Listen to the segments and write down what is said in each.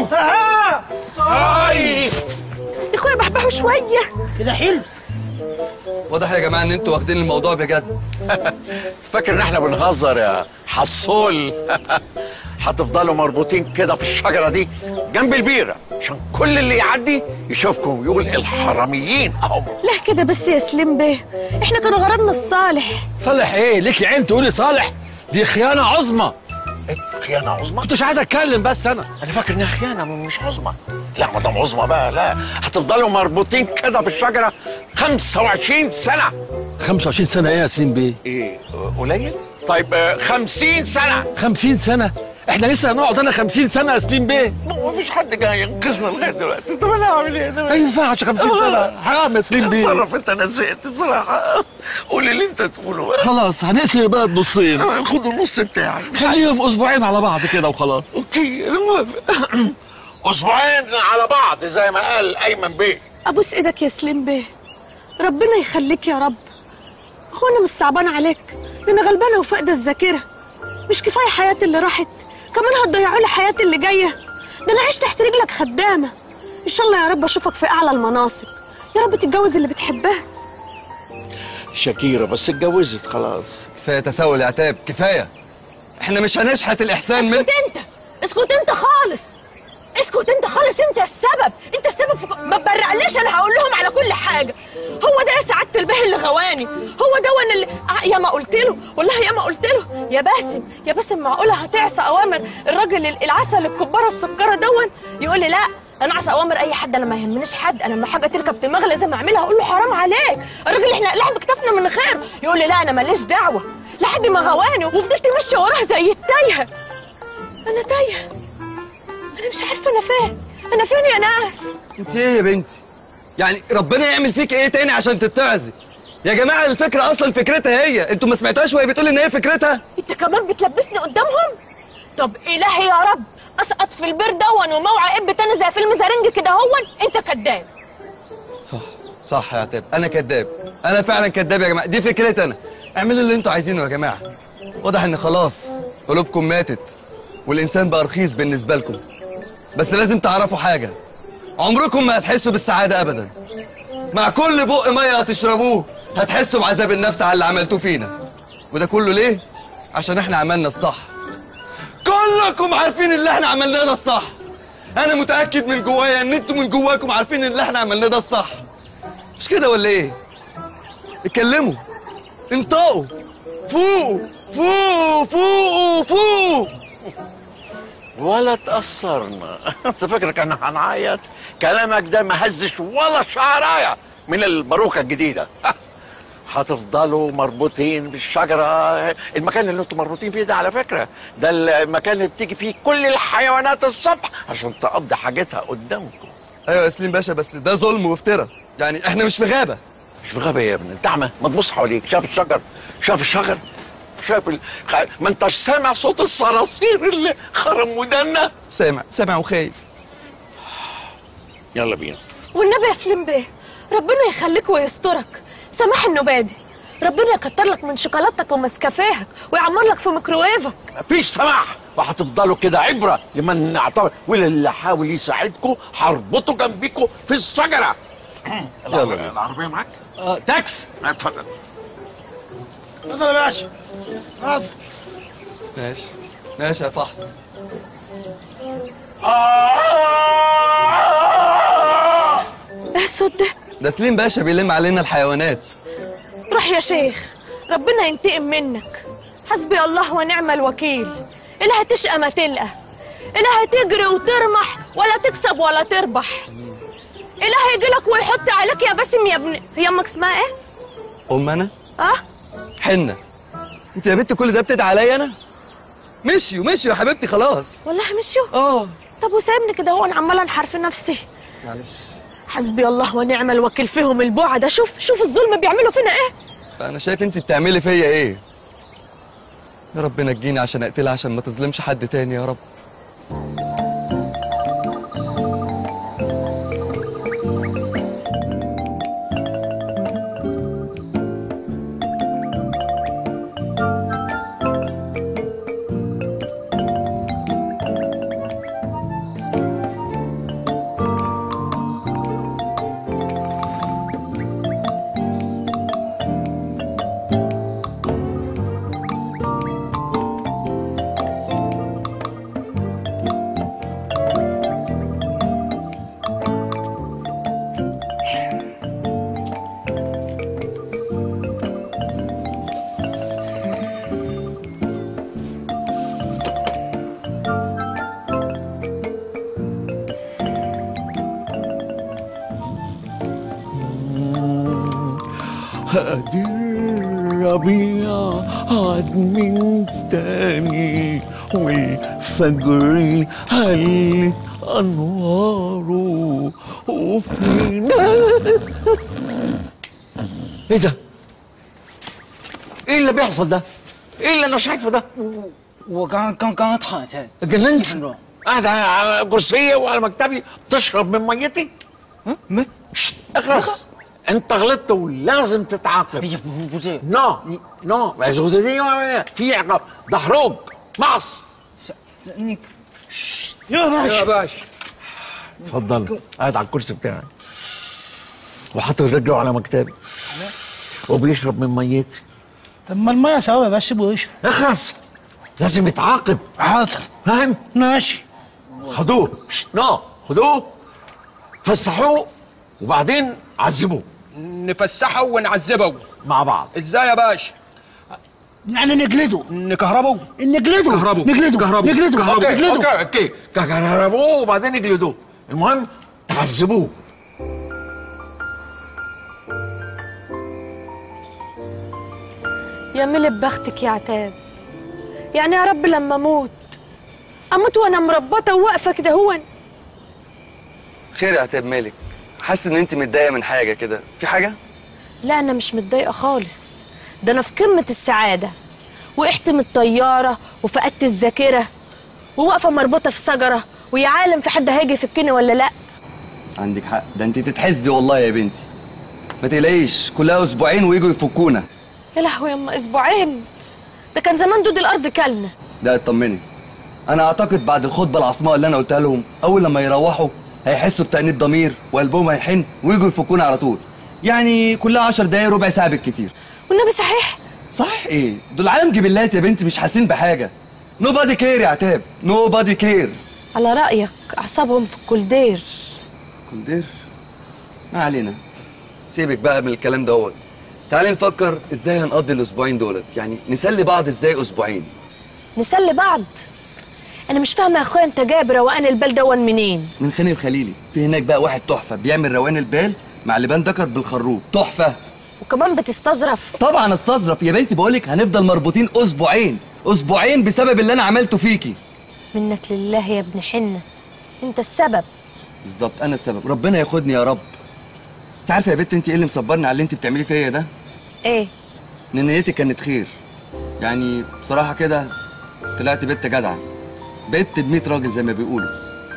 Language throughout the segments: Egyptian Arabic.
آه. اي يا اخويا بحبحوا شويه كده حلو واضح يا جماعه ان انتوا واخدين الموضوع بجد فاكر ان احنا بنهزر يا حصول هتفضلوا مربوطين كده في الشجره دي جنب البيره عشان كل اللي يعدي يشوفكم ويقول الحراميين اهم لا كده بس يا سليم بيه احنا كان غرضنا الصالح صالح ايه ليكي عين تقولي صالح دي خيانه عظمى إيه؟ خيانه عظمى كنتش عايز اتكلم بس انا انا فاكر انها خيانه مش عظمى لا ما دام عظمى بقى لا هتفضلوا مربوطين كده في الشجره 25 سنه 25 سنه ايه يا سليم بيه ايه قليل طيب آه، 50 سنه 50 سنه احنا لسه هنقعد انا 50 سنه يا سليم بيه ما فيش حد جاي ينقذنا لغايه دلوقتي طب انا هعمل ايه ما ينفعش 50 سنه حرام يا سليم بيه اتصرف انت انا زهقت بصراحه قول اللي انت تقوله بقى خلاص هنقسم البلد نصين خد النص بتاعك خليهم اسبوعين على بعض كده وخلاص اوكي انا موافق اسبوعين على بعض زي ما قال ايمن بيه ابوس ايدك يا سليم بيه ربنا يخليك يا رب هو انا مش صعبان عليك ده انا غلبانه وفاقده الذاكره مش كفايه حياتي اللي راحت كمان هتضيعوا لي حياتي اللي جايه ده انا عشت تحت رجلك خدامه ان شاء الله يا رب اشوفك في اعلى المناصب يا رب تتجوز اللي بتحبها شاكيرة بس اتجوزت خلاص كفايه تساؤل يا عتاب كفايه احنا مش هنشحت الاحسان من اسكت انت اسكت انت خالص اسكت انت خالص انت السبب انت السبب في ك- ما تبرقليش انا هقول لهم على كل حاجه هو ده يا سعاده البه اللي غواني هو ده وانا اللي آه، يا ما قلت له والله يا ما قلت له يا باسم يا باسم معقوله هتعصى اوامر الراجل ال- العسل الكباره السكره دون يقول لي لا انا اعصى اوامر اي حد انا ما يهمنيش حد انا لما حاجه تركب دماغي لازم اعملها اقول له حرام عليك الراجل احنا نقلعها بكتافنا من خير يقول لي لا انا ماليش دعوه لحد ما غواني وفضلت ماشيه وراها زي التايهه انا تايهه انا مش عارفه انا فين انا فين يا ناس انت ايه يا بنتي يعني ربنا يعمل فيك ايه تاني عشان تتعظي يا جماعه الفكره اصلا فكرتها هي انتوا ما سمعتوهاش وهي بتقول ان هي فكرتها انت كمان بتلبسني قدامهم طب الهي يا رب اسقط في البير دون وموعى اب تاني زي فيلم زرنج كده هون انت كداب صح صح يا عتاب انا كذاب انا فعلا كذاب يا جماعه دي فكرتي انا اعملوا اللي انتوا عايزينه يا جماعه واضح ان خلاص قلوبكم ماتت والانسان بقى رخيص بالنسبه لكم بس لازم تعرفوا حاجه عمركم ما هتحسوا بالسعاده ابدا مع كل بق ميه هتشربوه هتحسوا بعذاب النفس على اللي عملتوه فينا وده كله ليه عشان احنا عملنا الصح كلكم عارفين اللي احنا عملناه ده الصح انا متاكد من جوايا ان انتوا من جواكم عارفين ان اللي احنا عملناه ده الصح مش كده ولا ايه اتكلموا انطقوا فوقوا فوقوا فوقوا فوقوا ولا تأثرنا انت فاكرك انا هنعيط كلامك ده ما هزش ولا شعرايه من الباروكه الجديده هتفضلوا مربوطين بالشجرة المكان اللي انتم مربوطين فيه ده على فكرة ده المكان اللي بتيجي فيه كل الحيوانات الصبح عشان تقضي حاجتها قدامكم ايوه يا سليم باشا بس ده ظلم وافتراء يعني احنا مش في غابه مش في غابة يا ابني انت اعمى ما تبص حواليك شايف الشجر شايف الشجر شايف ال... خ- ما انتش سامع صوت الصراصير اللي خرم ودنا سامع سامع وخايف يلا بينا والنبي يا سليم بيه ربنا يخليك ويسترك سماح النبادي ربنا يكتر لك من شوكولاتتك ومسكافيهك ويعمر لك في ميكروويفك مفيش سماح وهتفضلوا كده عبرة لمن اعتبر واللي حاول يساعدكم هربطه جنبيكم في الشجرة يلا العربية معاك؟ آه تاكس اتفضل اتفضل يا باشا اتفضل ماشي ماشي يا فحص ايه الصوت ده ده سليم باشا بيلم علينا الحيوانات روح يا شيخ ربنا ينتقم منك حسبي الله ونعم الوكيل إلها تشقى ما تلقى إلها تجري وترمح ولا تكسب ولا تربح إلها يجي لك ويحط عليك يا باسم يا ابن هي امك اسمها ايه؟ ام انا اه حنه انت يا بنت كل ده بتدعي عليا انا مشيوا مشيوا يا حبيبتي خلاص والله مشوا اه طب وسايبني كده هو انا عماله انحرف نفسي معلش حسبي الله ونعم الوكيل فيهم البعد شوف شوف الظلم بيعملوا فينا ايه فانا شايف انت بتعملي فيا ايه يا رب نجيني عشان اقتلها عشان ما تظلمش حد تاني يا رب ادي الربيع عاد من تاني والفجر هلت انواره وفين ايه ده؟ ايه اللي بيحصل ده؟ ايه اللي انا شايفه ده؟ 我刚刚刚刚躺下， اتجننت 听着， قاعد على كرسية وعلى مكتبي تشرب من ميتي 嗯，没， شت، اخلص انت غلطت ولازم تتعاقب 哎呀，不不不这， نو نو في عقاب ده حروق معص 你 يا باشا اتفضل قاعد على الكرسي بتاعي وحاطط رجله على مكتبي وبيشرب من ميتي طب ما الميه سوا يا باشا سيبه يشرب اخلص لازم يتعاقب حاضر فاهم ماشي خدوه شت، نو خدوه فسحوه وبعدين عذبوه نفسحه ونعذبه مع بعض ازاي يا باشا يعني نجلده نكهربه نجلده كهربه نجلده كهربه نجلده كهربه. نجلده اوكي اوكي كهربوه وبعدين يجلدوه المهم تعذبوه يا ملي بختك يا عتاب يعني يا رب لما اموت اموت وانا مربطه وواقفه كده هون خير يا عتاب مالك حاسس ان انت متضايقه من حاجه كده في حاجه لا انا مش متضايقه خالص ده انا في قمه السعاده وقعت من الطياره وفقدت الذاكره وواقفه مربوطه في شجره ويا عالم في حد هيجي يفكني ولا لا عندك حق ده انت تتحزي والله يا بنتي ما تقلقيش كلها اسبوعين ويجوا يفكونا يا لهوي يما اسبوعين ده كان زمان دود الارض كلنا ده اطمني انا اعتقد بعد الخطبه العصماء اللي انا قلتها لهم اول لما يروحوا هيحسوا بتأنيب ضمير وقلبهم هيحن ويجوا يفكونا على طول يعني كلها 10 دقايق ربع ساعه بالكتير والنبي صحيح صح ايه دول عالم جبلات يا بنتي مش حاسين بحاجه نو بادي كير يا عتاب نو بادي كير على رايك اعصابهم في الكولدير كولدير ما علينا سيبك بقى من الكلام دوت تعالي نفكر ازاي هنقضي الاسبوعين دولت يعني نسلي بعض ازاي اسبوعين نسلي بعض انا مش فاهمه يا اخويا انت جايب روقان البال دون منين من خان الخليلي في هناك بقى واحد تحفه بيعمل روان البال مع لبان دكر بالخروب تحفه وكمان بتستظرف طبعا استظرف يا بنتي بقولك هنفضل مربوطين اسبوعين اسبوعين بسبب اللي انا عملته فيكي منك لله يا ابن حنه انت السبب بالظبط انا السبب ربنا ياخدني يا رب انت عارفه يا بنت انت ايه اللي مصبرني على اللي انت بتعمليه فيا ده ايه ان نيتي كانت خير يعني بصراحه كده طلعت بنت جدعه بنت ب 100 راجل زي ما بيقولوا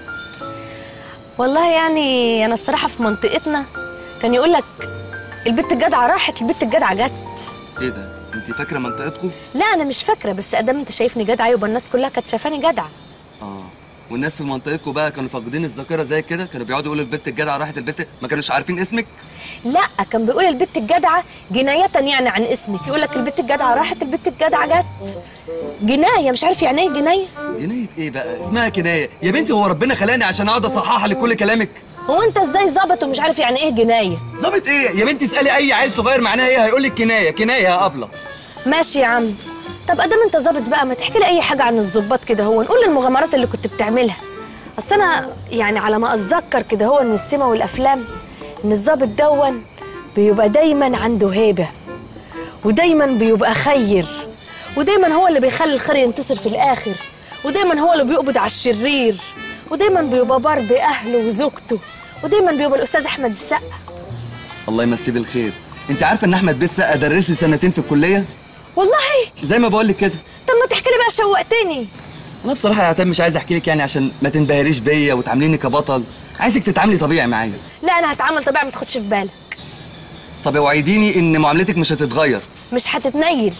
والله يعني انا الصراحه في منطقتنا كان يقول لك البت الجدعه راحت البت الجدعه جت ايه ده انت فاكره منطقتكم لا انا مش فاكره بس ادام انت شايفني جدعه يبقى الناس كلها كانت شايفاني جدعه اه والناس في منطقتكم بقى كانوا فاقدين الذاكره زي كده كانوا بيقعدوا يقولوا البنت الجدعه راحت البنت ما كانوش عارفين اسمك لا كان بيقول البت الجدعه جنايه يعني عن اسمك يقول لك البت الجدعه راحت البت الجدعه جت جنايه مش عارف يعني ايه جنايه جنايه ايه بقى اسمها كنايه يا بنتي هو ربنا خلاني عشان اقعد اصحح لكل كلامك هو انت ازاي ظابط ومش عارف يعني ايه جنايه ظابط ايه يا بنتي اسالي اي عيل صغير معناها ايه هيقول لك كنايه كنايه يا ابله ماشي يا عم طب ادام انت ظابط بقى ما تحكي لي اي حاجه عن الظباط كده هو نقول المغامرات اللي كنت بتعملها اصل انا يعني على ما اتذكر كده هو من السيما والافلام ان الظابط دون بيبقى دايما عنده هيبه ودايما بيبقى خير ودايما هو اللي بيخلي الخير ينتصر في الاخر ودايما هو اللي بيقبض على الشرير ودايما بيبقى بار باهله وزوجته ودايما بيبقى الاستاذ احمد السقا الله يمسيه بالخير انت عارفه ان احمد بيه السقا درس لي سنتين في الكليه والله زي ما بقول لك كده طب ما تحكي لي بقى شوقتني انا بصراحه يا عتاب مش عايز احكي لك يعني عشان ما تنبهريش بيا وتعامليني كبطل عايزك تتعاملي طبيعي معايا لا انا هتعامل طبيعي ما تاخدش في بالك طب اوعديني ان معاملتك مش هتتغير مش هتتنيل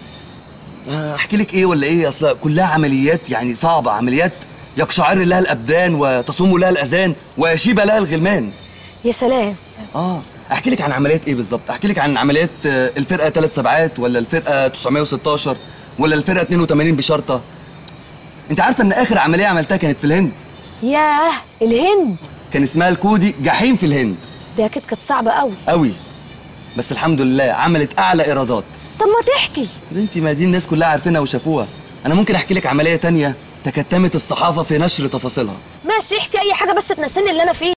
آه، احكي لك ايه ولا ايه اصل كلها عمليات يعني صعبه عمليات يقشعر لها الابدان وتصوم لها الاذان ويشيب لها الغلمان يا سلام اه احكي لك عن عمليات ايه بالظبط احكي لك عن عمليات آه، الفرقه ثلاث سبعات ولا الفرقه 916 ولا الفرقه 82 بشرطه انت عارفه ان اخر عمليه عملتها كانت في الهند ياه الهند كان اسمها الكودي جحيم في الهند دي اكيد كانت صعبه قوي قوي بس الحمد لله عملت اعلى ايرادات طب ما تحكي يا بنتي ما دي الناس كلها عارفينها وشافوها انا ممكن احكي لك عمليه تانية تكتمت الصحافه في نشر تفاصيلها ماشي احكي اي حاجه بس تنسيني اللي انا فيه